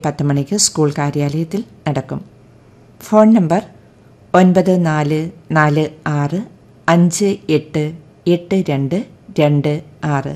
പത്ത് മണിക്ക് സ്കൂൾ കാര്യാലയത്തിൽ നടക്കും ഫോൺ നമ്പർ ഒൻപത് നാല് നാല് ആറ് അഞ്ച് എട്ട് എട്ട് രണ്ട് രണ്ട് ആറ്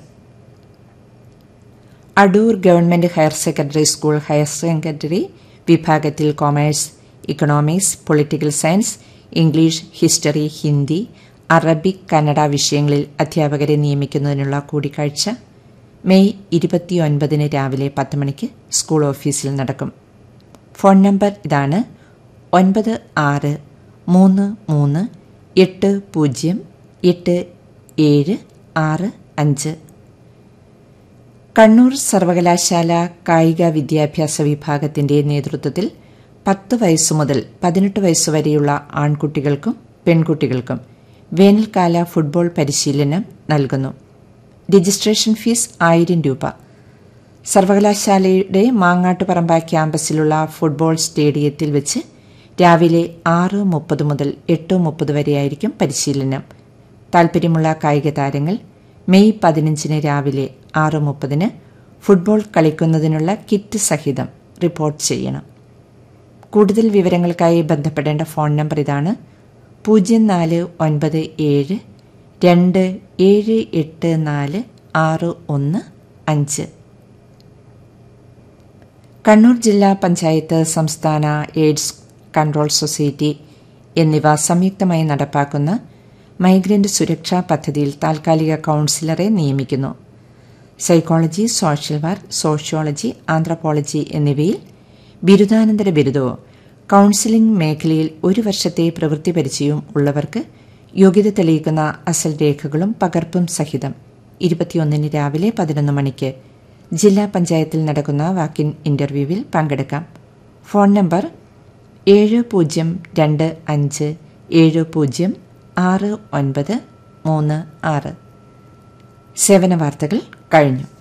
Adoor government higher secondary school higher secondary വിഭാഗത്തിൽ commerce economics political science English history Hindi Arabic Kannada വിഷയങ്ങളിൽ അധ്യാപകരെ നിയമിക്കുന്നതിനുള്ള കൂടിക്കാഴ്ച മെയ് ഇരുപത്തിയൊൻപതിന് രാവിലെ പത്ത് മണിക്ക് സ്കൂൾ ഓഫീസിൽ നടക്കും ഫോൺ നമ്പർ ഇതാണ് ഒൻപത് ആറ് മൂന്ന് മൂന്ന് എട്ട് പൂജ്യം എട്ട് ഏഴ് ആറ് അഞ്ച് കണ്ണൂർ സർവകലാശാല കായിക വിദ്യാഭ്യാസ വിഭാഗത്തിന്റെ നേതൃത്വത്തിൽ പത്ത് വയസ്സു മുതൽ പതിനെട്ട് വയസ്സുവരെയുള്ള ആൺകുട്ടികൾക്കും പെൺകുട്ടികൾക്കും വേനൽക്കാല ഫുട്ബോൾ പരിശീലനം നൽകുന്നു രജിസ്ട്രേഷൻ ഫീസ് ആയിരം രൂപ സർവകലാശാലയുടെ മാങ്ങാട്ടുപറമ്പ ക്യാമ്പസിലുള്ള ഫുട്ബോൾ സ്റ്റേഡിയത്തിൽ വെച്ച് രാവിലെ ആറ് മുപ്പത് മുതൽ എട്ട് മുപ്പത് വരെയായിരിക്കും പരിശീലനം താൽപ്പര്യമുള്ള കായിക താരങ്ങൾ മെയ് പതിനഞ്ചിന് രാവിലെ ആറ് മുപ്പതിന് ഫുട്ബോൾ കളിക്കുന്നതിനുള്ള കിറ്റ് സഹിതം റിപ്പോർട്ട് ചെയ്യണം കൂടുതൽ വിവരങ്ങൾക്കായി ബന്ധപ്പെടേണ്ട ഫോൺ നമ്പർ ഇതാണ് പൂജ്യം നാല് ഒൻപത് ഏഴ് രണ്ട് ഏഴ് എട്ട് നാല് ആറ് ഒന്ന് അഞ്ച് കണ്ണൂർ ജില്ലാ പഞ്ചായത്ത് സംസ്ഥാന എയ്ഡ്സ് കൺട്രോൾ സൊസൈറ്റി എന്നിവ സംയുക്തമായി നടപ്പാക്കുന്ന മൈഗ്രന്റ് സുരക്ഷാ പദ്ധതിയിൽ താൽക്കാലിക കൌൺസിലറെ നിയമിക്കുന്നു psychology social work sociology anthropology എന്നിവയിൽ ബിരുദാനന്തര ബിരുദവോ കൌൺസിലിംഗ് മേഖലയിൽ ഒരു വർഷത്തെ പ്രവൃത്തി പരിചയവും ഉള്ളവർക്ക് യോഗ്യത തെളിയിക്കുന്ന അസൽ രേഖകളും പകർപ്പും സഹിതം ഇരുപത്തിയൊന്നിന് രാവിലെ പതിനൊന്ന് മണിക്ക് ജില്ലാ പഞ്ചായത്തിൽ നടക്കുന്ന വാക്കിൻ ഇന്റർവ്യൂവിൽ പങ്കെടുക്കാം ഫോൺ നമ്പർ ഏഴ് പൂജ്യം രണ്ട് അഞ്ച് ഏഴ് പൂജ്യം ആറ് ഒൻപത് മൂന്ന് ആറ് സേവന വാർത്തകൾ കഴിഞ്ഞു